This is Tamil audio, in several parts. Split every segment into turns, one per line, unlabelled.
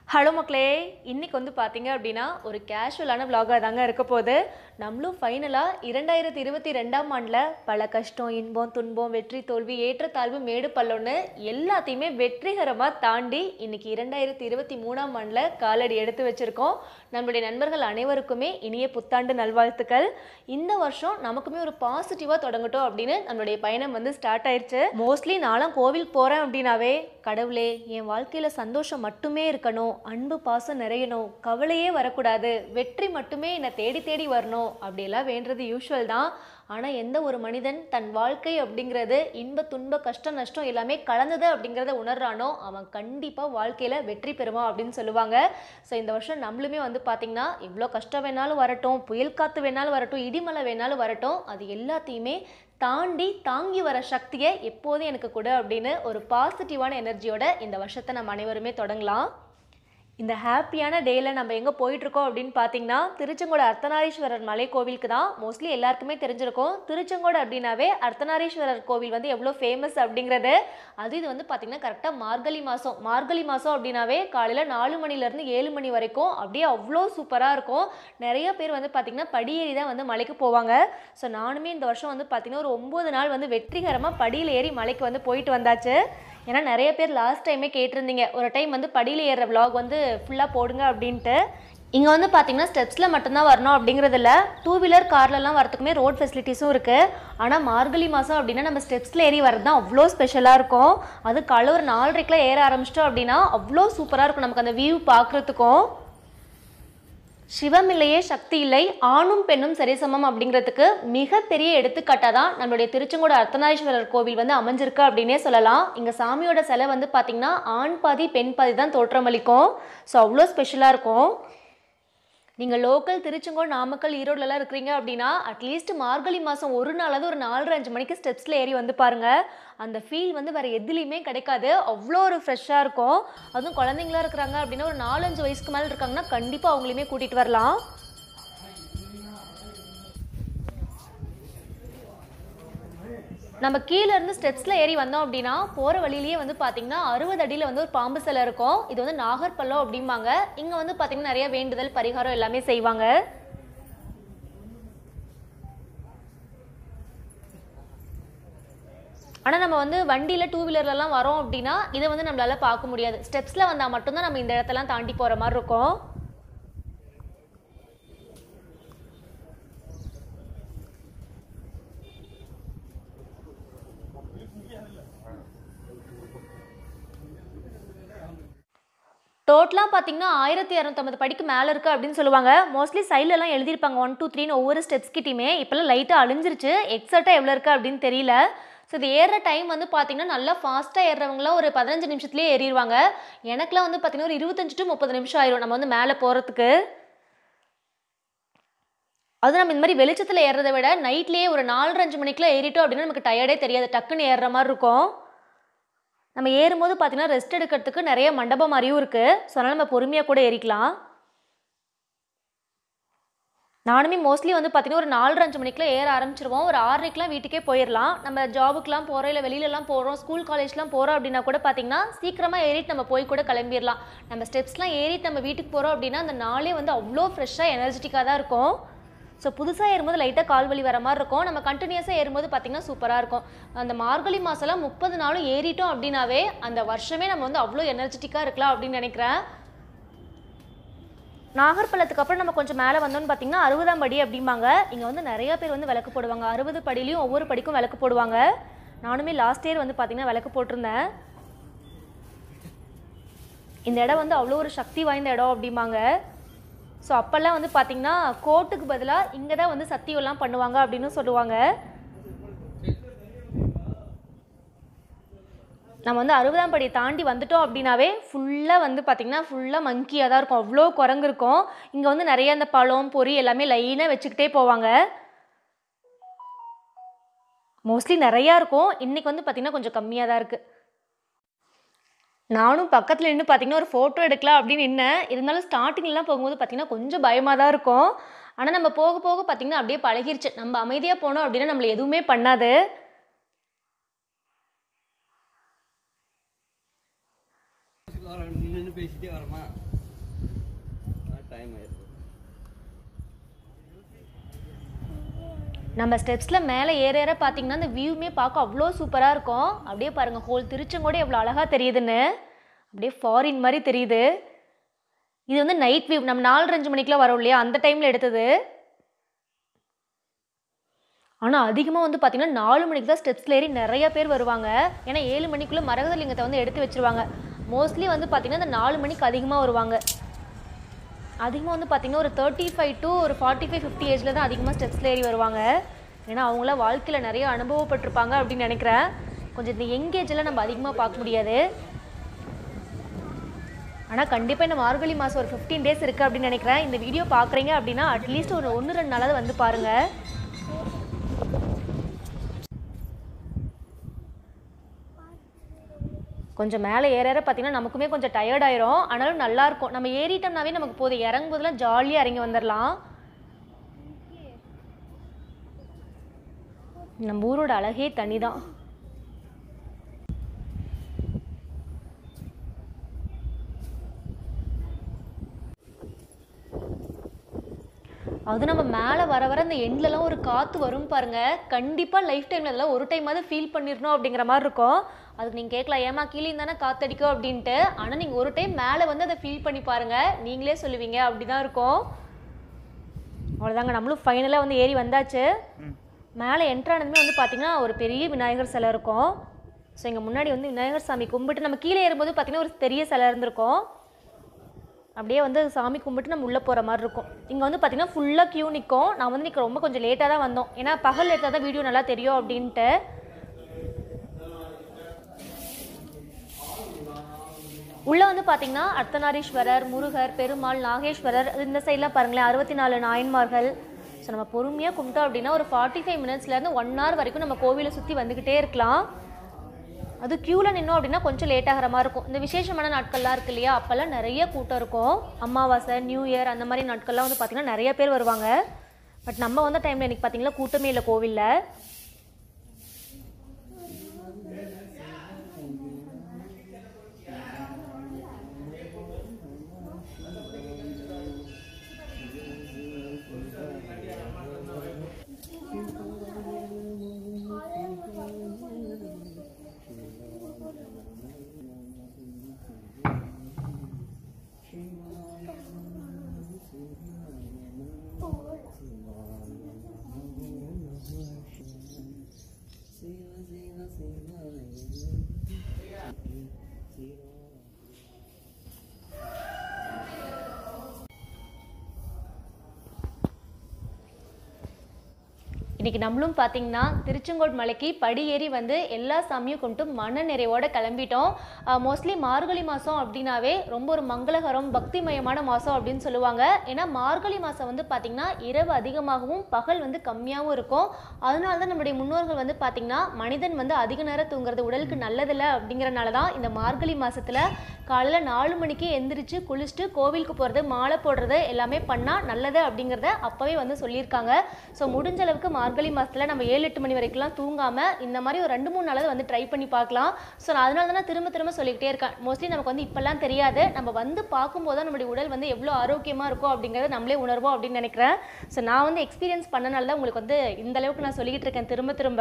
ஹலோ மக்களே இன்னைக்கு வந்து பார்த்தீங்க அப்படின்னா ஒரு கேஷுவலான vlog-ஆ தாங்க இருக்க போகுது நம்மளும் ஃபைனலாக இரண்டாயிரத்தி இருபத்தி ரெண்டாம் ஆண்டில் பல கஷ்டம் இன்பம் துன்பம் வெற்றி தோல்வி ஏற்றத்தாழ்வு மேடு பள்ளம்னு எல்லாத்தையுமே வெற்றிகரமாக தாண்டி இன்னைக்கு இரண்டாயிரத்தி இருபத்தி மூணாம் ஆண்டில் காலடி எடுத்து வச்சுருக்கோம் நம்மளுடைய நண்பர்கள் அனைவருக்குமே இனிய புத்தாண்டு நல்வாழ்த்துக்கள் இந்த வருஷம் நமக்குமே ஒரு பாசிட்டிவாக தொடங்கட்டும் அப்படின்னு நம்மளுடைய பயணம் வந்து ஸ்டார்ட் ஆயிருச்சு மோஸ்ட்லி நானும் கோவிலுக்கு போகிறேன் அப்படின்னாவே கடவுளே என் வாழ்க்கையில் சந்தோஷம் மட்டுமே இருக்கணும் அன்பு பாசம் நிறையணும் கவலையே வரக்கூடாது வெற்றி மட்டுமே என்னை தேடி தேடி வரணும் அப்படியெல்லாம் வேண்டுறது யூஷுவல் தான் ஆனால் எந்த ஒரு மனிதன் தன் வாழ்க்கை அப்படிங்கிறது இன்ப துன்ப கஷ்ட நஷ்டம் எல்லாமே கலந்தது அப்படிங்கிறத உணர்றானோ அவன் கண்டிப்பாக வாழ்க்கையில் வெற்றி பெறுவான் அப்படின்னு சொல்லுவாங்க ஸோ இந்த வருஷம் நம்மளுமே வந்து பார்த்திங்கன்னா எவ்வளோ கஷ்டம் வேணாலும் வரட்டும் புயல் காற்று வேணாலும் வரட்டும் இடிமலை வேணாலும் வரட்டும் அது எல்லாத்தையுமே தாண்டி தாங்கி வர சக்தியை எப்போதும் எனக்கு கொடு அப்படின்னு ஒரு பாசிட்டிவான எனர்ஜியோட இந்த வருஷத்தை நம்ம அனைவருமே தொடங்கலாம் இந்த ஹாப்பியான டேயில் நம்ம எங்கே போயிட்டுருக்கோம் அப்படின்னு பார்த்தீங்கன்னா திருச்செங்கோடு அர்த்தநாரீஸ்வரர் மலை கோவிலுக்கு தான் மோஸ்ட்லி எல்லாருக்குமே தெரிஞ்சிருக்கும் திருச்செங்கோடு அப்படின்னாவே அர்த்தநாரீஸ்வரர் கோவில் வந்து எவ்வளோ ஃபேமஸ் அப்படிங்கிறது அது இது வந்து பார்த்திங்கன்னா கரெக்டாக மார்கழி மாதம் மார்கழி மாதம் அப்படின்னாவே காலையில் நாலு மணிலேருந்து ஏழு மணி வரைக்கும் அப்படியே அவ்வளோ சூப்பராக இருக்கும் நிறைய பேர் வந்து பார்த்திங்கன்னா படியேறி தான் வந்து மலைக்கு போவாங்க ஸோ நானுமே இந்த வருஷம் வந்து பார்த்திங்கன்னா ஒரு ஒம்பது நாள் வந்து வெற்றிகரமாக படியில் ஏறி மலைக்கு வந்து போயிட்டு வந்தாச்சு ஏன்னா நிறைய பேர் லாஸ்ட் டைமே கேட்டிருந்தீங்க ஒரு டைம் வந்து படியில் ஏறுற vlog வந்து ஃபுல்லாக போடுங்க அப்படின்ட்டு இங்கே வந்து பார்த்தீங்கன்னா ஸ்டெப்ஸில் மட்டும்தான் வரணும் அப்படிங்கிறது இல்லை டூ வீலர் கார்லலாம் வரத்துக்குமே ரோட் ஃபெசிலிட்டிஸும் இருக்குது ஆனால் மார்கழி மாதம் அப்படின்னா நம்ம ஸ்டெப்ஸில் ஏறி வரது தான் அவ்வளோ ஸ்பெஷலாக இருக்கும் அது காலை ஒரு நாலரைக்கெலாம் ஏற ஆரம்பிச்சிட்டோம் அப்படின்னா அவ்வளோ சூப்பராக இருக்கும் நமக்கு அந்த வியூ பார்க்குறதுக்கும் சிவமில்லையே சக்தி இல்லை ஆணும் பெண்ணும் சரிசமம் அப்படிங்கிறதுக்கு மிகப்பெரிய எடுத்துக்காட்டாக தான் நம்மளுடைய திருச்செங்கோடு அர்த்தநாரீஸ்வரர் கோவில் வந்து அமைஞ்சிருக்கு அப்படின்னே சொல்லலாம் இங்கே சாமியோட சிலை வந்து பார்த்திங்கன்னா ஆண் பாதி பெண் பாதி தான் தோற்றமளிக்கும் ஸோ அவ்வளோ ஸ்பெஷலாக இருக்கும் நீங்கள் லோக்கல் திருச்செங்கோடு நாமக்கல் ஈரோடுலலாம் இருக்கிறீங்க அப்படின்னா அட்லீஸ்ட் மார்கழி மாதம் ஒரு நாளாவது ஒரு நாலரை அஞ்சு மணிக்கு ஸ்டெப்ஸில் ஏறி வந்து பாருங்கள் அந்த ஃபீல் வந்து வேறு எதுலேயுமே கிடைக்காது அவ்வளோ ஒரு ஃப்ரெஷ்ஷாக இருக்கும் அதுவும் குழந்தைங்களா இருக்கிறாங்க அப்படின்னா ஒரு நாலஞ்சு வயசுக்கு மேலே இருக்காங்கன்னா கண்டிப்பாக அவங்களையுமே கூட்டிகிட்டு வரலாம் நம்ம கீழே இருந்து ஸ்டெப்ஸில் ஏறி வந்தோம் அப்படின்னா போகிற வழியிலேயே வந்து பார்த்தீங்கன்னா அறுபது அடியில் வந்து ஒரு பாம்பு சிலை இருக்கும் இது வந்து நாகர்பள்ளம் அப்படிம்பாங்க இங்கே வந்து பார்த்தீங்கன்னா நிறைய வேண்டுதல் பரிகாரம் எல்லாமே செய்வாங்க ஆனால் நம்ம வந்து வண்டியில் டூ வீலர்லலாம் வரோம் அப்படின்னா இதை வந்து நம்மளால பார்க்க முடியாது ஸ்டெப்ஸில் வந்தால் மட்டும்தான் நம்ம இந்த இடத்தெல்லாம் தாண்டி போகிற மாதிரி இருக்கும் டோட்டலாக பார்த்தீங்கன்னா ஆயிரத்தி இரநூத்தம்பது படிக்கு மேலே இருக்குது அப்படின்னு சொல்லுவாங்க மோஸ்ட்லி சைட்லலாம் எழுதியிருப்பாங்க ஒன் டூ த்ரீன்னு ஒவ்வொரு ஸ்டெப்ஸ் கிட்டையுமே இப்போல்லாம் லைட்டாக அழிஞ்சிருச்சு எக்ஸாக்டாக எவ்வளோ இருக்குது அப்படின்னு தெரியல ஸோ இது ஏறுற டைம் வந்து பார்த்தீங்கன்னா நல்லா ஃபாஸ்ட்டாக ஏறுறவங்களாம் ஒரு பதினஞ்சு நிமிஷத்துலேயே ஏறிடுவாங்க எனக்குலாம் வந்து பார்த்தீங்கன்னா ஒரு இருபத்தஞ்சு டு முப்பது நிமிஷம் ஆயிரும் நம்ம வந்து மேலே போகிறதுக்கு அது நம்ம இந்த மாதிரி வெளிச்சத்தில் ஏறுறதை விட நைட்லேயே ஒரு நாலரை அஞ்சு மணிக்கெலாம் ஏறிட்டோம் அப்படின்னா நமக்கு டயர்டே தெரியாது டக்குன்னு ஏறுற மாதிரி இருக்கும் நம்ம ஏறும்போது பார்த்தீங்கன்னா ரெஸ்ட் எடுக்கிறதுக்கு நிறைய மண்டபம் மாதிரியும் இருக்குது ஸோ அதனால் நம்ம பொறுமையாக கூட ஏறிக்கலாம் நானுமே மோஸ்ட்லி வந்து பார்த்தீங்கன்னா ஒரு நாலு அஞ்சு மணிக்கெலாம் ஏற ஆரம்பிச்சிருவோம் ஒரு ஆறரைக்கெலாம் வீட்டுக்கே போயிடலாம் நம்ம ஜாபுக்குலாம் போகிறோம் இல்லை வெளியிலலாம் போகிறோம் ஸ்கூல் காலேஜ்லாம் போகிறோம் அப்படின்னா கூட பார்த்தீங்கன்னா சீக்கிரமாக ஏறிட்டு நம்ம போய் கூட கிளம்பிடலாம் நம்ம ஸ்டெப்ஸ்லாம் ஏறிட்டு நம்ம வீட்டுக்கு போகிறோம் அப்படின்னா அந்த நாளே வந்து அவ்வளோ ஃப்ரெஷ்ஷாக எனர்ஜெட்டிக்காக தான் இருக்கும் ஸோ புதுசாக ஏறும்போது லைட்டாக கால் வலி வர மாதிரி இருக்கும் நம்ம கண்டினியூஸாக ஏறும்போது பார்த்திங்கன்னா சூப்பராக இருக்கும் அந்த மார்கழி மாதம்லாம் முப்பது நாளும் ஏறிட்டோம் அப்படின்னாவே அந்த வருஷமே நம்ம வந்து அவ்வளோ எனர்ஜெட்டிக்காக இருக்கலாம் அப்படின்னு நினைக்கிறேன் நாகர்பள்ளத்துக்கு அப்புறம் நம்ம கொஞ்சம் மேலே வந்தோம்னு பார்த்தீங்கன்னா அறுபதாம் படி அப்படிம்பாங்க இங்கே வந்து நிறைய பேர் வந்து விளக்கு போடுவாங்க அறுபது படிலையும் ஒவ்வொரு படிக்கும் விளக்கு போடுவாங்க நானுமே லாஸ்ட் இயர் வந்து பார்த்தீங்கன்னா விளக்கு போட்டிருந்தேன் இந்த இடம் வந்து அவ்வளோ ஒரு சக்தி வாய்ந்த இடம் அப்படிம்பாங்க ஸோ அப்போல்லாம் வந்து பார்த்தீங்கன்னா கோர்ட்டுக்கு பதிலாக இங்கே தான் வந்து சத்தியம்லாம் பண்ணுவாங்க அப்படின்னு சொல்லுவாங்க நம்ம வந்து அறுபதாம் படி தாண்டி வந்துட்டோம் அப்படின்னாவே ஃபுல்லாக வந்து பார்த்திங்கன்னா ஃபுல்லாக மங்கியாக தான் இருக்கும் அவ்வளோ குரங்கு இருக்கும் இங்கே வந்து நிறைய அந்த பழம் பொரி எல்லாமே லைனாக வச்சுக்கிட்டே போவாங்க மோஸ்ட்லி நிறையா இருக்கும் இன்றைக்கி வந்து பார்த்திங்கன்னா கொஞ்சம் கம்மியாக தான் இருக்குது நானும் பக்கத்தில் நின்று பார்த்தீங்கன்னா ஒரு ஃபோட்டோ எடுக்கலாம் அப்படின்னு நின்னேன் இருந்தாலும் ஸ்டார்டிங்லாம் போகும்போது பார்த்தீங்கன்னா கொஞ்சம் பயமாக தான் இருக்கும் ஆனால் நம்ம போக போக பார்த்தீங்கன்னா அப்படியே பழகிருச்சு நம்ம அமைதியாக போனோம் அப்படின்னா நம்மளை எதுவுமே பண்ணாது
நின்று பேசிட்டே வரமா டைம் ஆயிடுது
நம்ம ஸ்டெப்ஸில் மேலே ஏற ஏற பார்த்தீங்கன்னா அந்த வியூமே பார்க்க அவ்வளோ சூப்பராக இருக்கும் அப்படியே பாருங்கள் ஹோல் திருச்செங்கோடு எவ்வளோ அழகாக தெரியுதுன்னு அப்படியே ஃபாரின் மாதிரி தெரியுது இது வந்து நைட் வியூ நம்ம நாலு அஞ்சு மணிக்கெலாம் வரோம் இல்லையா அந்த டைமில் எடுத்தது ஆனால் அதிகமாக வந்து பார்த்தீங்கன்னா நாலு மணிக்கு தான் ஸ்டெப்ஸில் ஏறி நிறைய பேர் வருவாங்க ஏன்னா ஏழு மணிக்குள்ளே மரகதலிங்கத்தை வந்து எடுத்து வச்சிருவாங்க மோஸ்ட்லி வந்து பார்த்தீங்கன்னா இந்த நாலு மணிக்கு அதிகமாக வருவாங்க அதிகமாக வந்து பார்த்தீங்கன்னா ஒரு தேர்ட்டி ஃபைவ் டு ஒரு ஃபார்ட்டி ஃபைவ் ஃபிஃப்டி ஏஜில் தான் அதிகமாக ஸ்டெப்ஸில் ஏறி வருவாங்க ஏன்னா அவங்களாம் வாழ்க்கையில் நிறைய அனுபவப்பட்டிருப்பாங்க அப்படின்னு நினைக்கிறேன் கொஞ்சம் இந்த யங் ஏஜில் நம்ம அதிகமாக பார்க்க முடியாது ஆனால் கண்டிப்பாக இந்த மார்கழி மாதம் ஒரு ஃபிஃப்டீன் டேஸ் இருக்குது அப்படின்னு நினைக்கிறேன் இந்த வீடியோ பார்க்குறீங்க அப்படின்னா அட்லீஸ்ட் ஒரு ஒன்று ரெண்டு நாளாவது வந்து பாருங்கள் கொஞ்சம் மேலே ஏற ஏற பார்த்தீங்கன்னா நமக்குமே கொஞ்சம் டயர்ட் ஆயிரும் ஆனாலும் நல்லா இருக்கும் நம்ம ஏறிட்டோம்னாவே நமக்கு போதும் இறங்கும் போதெல்லாம் ஜாலியாக இறங்கி வந்துடலாம் நம்ம ஊரோட அழகே தனி தான் அது நம்ம மேலே வர வர அந்த எண்ட்லலாம் ஒரு காற்று வரும் பாருங்க கண்டிப்பாக லைஃப் டைமில் இதெல்லாம் ஒரு டைமாவது ஃபீல் பண்ணிடணும் அப்படிங்கிற மாதிரி இருக்கும் அதுக்கு நீங்கள் கேட்கலாம் ஏமா கீழே தானே காத்தடிக்கும் அப்படின்ட்டு ஆனால் நீங்கள் ஒரு டைம் மேலே வந்து அதை ஃபீல் பண்ணி பாருங்க நீங்களே சொல்லுவீங்க அப்படி தான் இருக்கும் அவ்வளோதாங்க நம்மளும் ஃபைனலாக வந்து ஏறி வந்தாச்சு மேலே என்ட்ரானதுமே வந்து பார்த்தீங்கன்னா ஒரு பெரிய விநாயகர் சிலை இருக்கும் ஸோ இங்கே முன்னாடி வந்து விநாயகர் சாமி கும்பிட்டு நம்ம கீழே ஏறும்போது பார்த்தீங்கன்னா ஒரு பெரிய சிலை இருந்திருக்கும் அப்படியே வந்து சாமி கும்பிட்டு நம்ம உள்ளே போகிற மாதிரி இருக்கும் இங்கே வந்து பார்த்தீங்கன்னா ஃபுல்லாக க்யூ நிற்கும் நான் வந்து இன்னைக்கு ரொம்ப கொஞ்சம் லேட்டாக தான் வந்தோம் ஏன்னா பகல் எடுத்தால் தான் வீடியோ நல்லா தெரியும் அப்படின்ட்டு உள்ளே வந்து பார்த்தீங்கன்னா அர்த்தநாரீஸ்வரர் முருகர் பெருமாள் நாகேஸ்வரர் இந்த சைட்லாம் பாருங்களேன் அறுபத்தி நாலு நாயன்மார்கள் ஸோ நம்ம பொறுமையாக கும்பிட்டோம் அப்படின்னா ஒரு ஃபார்ட்டி ஃபைவ் மினிட்ஸ்லேருந்து ஒன் ஹவர் வரைக்கும் நம்ம கோவிலை சுற்றி வந்துக்கிட்டே இருக்கலாம் அது க்யூவில் நின்னோம் அப்படின்னா கொஞ்சம் லேட் ஆகிற மாதிரி இருக்கும் இந்த விசேஷமான நாட்கள்லாம் இருக்கு இல்லையா அப்போல்லாம் நிறைய கூட்டம் இருக்கும் அமாவாசை நியூ இயர் அந்த மாதிரி நாட்கள்லாம் வந்து பார்த்திங்கன்னா நிறைய பேர் வருவாங்க பட் நம்ம வந்த டைமில் இன்னைக்கு பார்த்தீங்கன்னா கூட்டமே இல்லை கோவிலில் இன்னைக்கு நம்மளும் பார்த்தீங்கன்னா திருச்செங்கோடு மலைக்கு படி ஏறி வந்து எல்லா சாமியும் கும்பிட்டு மன நிறைவோட கிளம்பிட்டோம் மோஸ்ட்லி மார்கழி மாதம் அப்படின்னாவே ரொம்ப ஒரு மங்களகரம் பக்திமயமான மாதம் அப்படின்னு சொல்லுவாங்க ஏன்னா மார்கழி மாதம் வந்து பார்த்திங்கன்னா இரவு அதிகமாகவும் பகல் வந்து கம்மியாகவும் இருக்கும் அதனால தான் நம்மளுடைய முன்னோர்கள் வந்து பார்த்திங்கன்னா மனிதன் வந்து அதிக நேரம் தூங்குறது உடலுக்கு நல்லதில்லை அப்படிங்கிறனால தான் இந்த மார்கழி மாதத்தில் காலையில் நாலு மணிக்கு எந்திரிச்சு குளிச்சுட்டு கோவிலுக்கு போகிறது மாலை போடுறது எல்லாமே பண்ணால் நல்லது அப்படிங்கிறத அப்போவே வந்து சொல்லியிருக்காங்க ஸோ முடிஞ்ச அளவுக்கு மார்கழி மாதத்தில் நம்ம ஏழு எட்டு மணி வரைக்கும்லாம் தூங்காமல் இந்த மாதிரி ஒரு ரெண்டு மூணு நாளாவது வந்து ட்ரை பண்ணி பார்க்கலாம் ஸோ நான் அதனால தான் நான் திரும்ப திரும்ப சொல்லிக்கிட்டே இருக்கேன் மோஸ்ட்லி நமக்கு வந்து இப்போல்லாம் தெரியாது நம்ம வந்து பார்க்கும்போது தான் நம்மளுடைய உடல் வந்து எவ்வளோ ஆரோக்கியமாக இருக்கும் அப்படிங்கிறத நம்மளே உணர்வோம் அப்படின்னு நினைக்கிறேன் ஸோ நான் வந்து எக்ஸ்பீரியன்ஸ் பண்ணனால தான் உங்களுக்கு வந்து இந்த அளவுக்கு நான் சொல்லிக்கிட்டு இருக்கேன் திரும்ப திரும்ப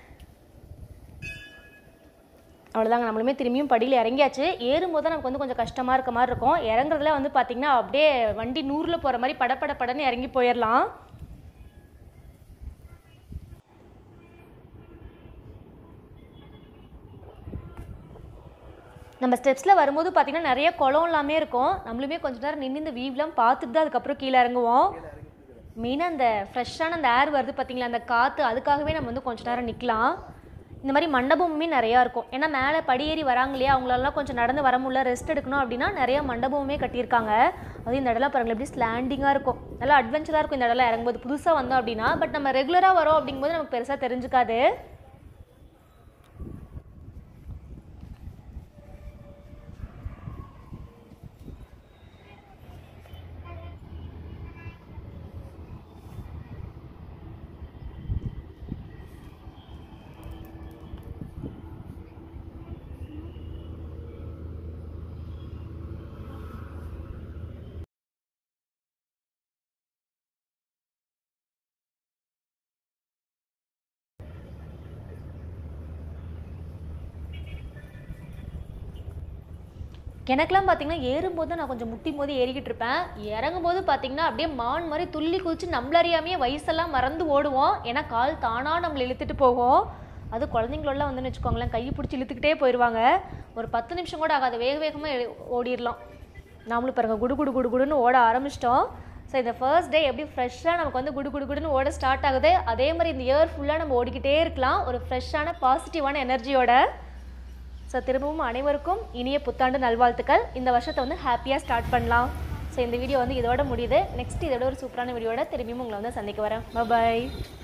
அவ்வளோதாங்க நம்மளுமே திரும்பியும் படியில் இறங்கியாச்சு ஏறும்போது தான் நமக்கு வந்து கொஞ்சம் கஷ்டமாக இருக்க மாதிரி இருக்கும் இறங்குறதுல வந்து பார்த்திங்கன்னா அப்படியே வண்டி நூறில் போகிற மாதிரி படபட படன்னு இறங்கி போயிடலாம் நம்ம ஸ்டெப்ஸில் வரும்போது பார்த்திங்கன்னா நிறைய குளம் எல்லாமே இருக்கும் நம்மளுமே கொஞ்ச நேரம் நின்று இந்த வீவ்லாம் பார்த்துட்டு தான் அதுக்கப்புறம் கீழே இறங்குவோம் மெயினாக அந்த ஃப்ரெஷ்ஷான அந்த ஏர் வருது பார்த்தீங்களா அந்த காற்று அதுக்காகவே நம்ம வந்து கொஞ்ச நேரம் நிற்கலாம் இந்த மாதிரி மண்டபமுமே நிறையா இருக்கும் ஏன்னா மேலே படியேறி வராங்க இல்லையா அவங்களாலாம் கொஞ்சம் நடந்து வர முடியல ரெஸ்ட் எடுக்கணும் அப்படின்னா நிறைய மண்டபமுமே கட்டியிருக்காங்க அது இந்த இடம்லாம் பாருங்களேன் எப்படி ஸ்லாண்டிங்காக இருக்கும் நல்லா அட்வென்ச்சராக இருக்கும் இந்த இடம்லாம் இறங்கும்போது புதுசாக வந்தோம் அப்படின்னா பட் நம்ம ரெகுலராக வரோம் அப்படிங்கும்போது நமக்கு பெருசாக தெரிஞ்சுக்காது எனக்கெல்லாம் பார்த்தீங்கன்னா ஏறும்போது நான் கொஞ்சம் முட்டி மோதி ஏறிக்கிட்டு இருப்பேன் இறங்கும்போது பார்த்தீங்கன்னா அப்படியே மான் மாதிரி துள்ளி குதிச்சு நம்மள அறியாமையே வயசெல்லாம் மறந்து ஓடுவோம் ஏன்னா கால் தானாக நம்மளை இழுத்துட்டு போகும் அது குழந்தைங்களெல்லாம் வந்து வச்சுக்கோங்களேன் கை பிடிச்சி இழுத்துக்கிட்டே போயிடுவாங்க ஒரு பத்து நிமிஷம் கூட ஆகாது வேக வேகமாக ஓடிடலாம் நாமளும் பாருங்க குடு குடு குடு குடுன்னு ஓட ஆரம்பிச்சிட்டோம் ஸோ இந்த ஃபர்ஸ்ட் டே எப்படி ஃப்ரெஷ்ஷாக நமக்கு வந்து குடு குடு குடுன்னு ஓட ஸ்டார்ட் ஆகுது அதே மாதிரி இந்த இயர் ஃபுல்லாக நம்ம ஓடிக்கிட்டே இருக்கலாம் ஒரு ஃப்ரெஷ்ஷான பாசிட்டிவான எனர்ஜியோட ஸோ திரும்பவும் அனைவருக்கும் இனிய புத்தாண்டு நல்வாழ்த்துக்கள் இந்த வருஷத்தை வந்து ஹாப்பியாக ஸ்டார்ட் பண்ணலாம் ஸோ இந்த வீடியோ வந்து இதோட முடியுது நெக்ஸ்ட் இதோட ஒரு சூப்பரான வீடியோட திரும்பியும் உங்களை வந்து சந்திக்க வரேன் பாய்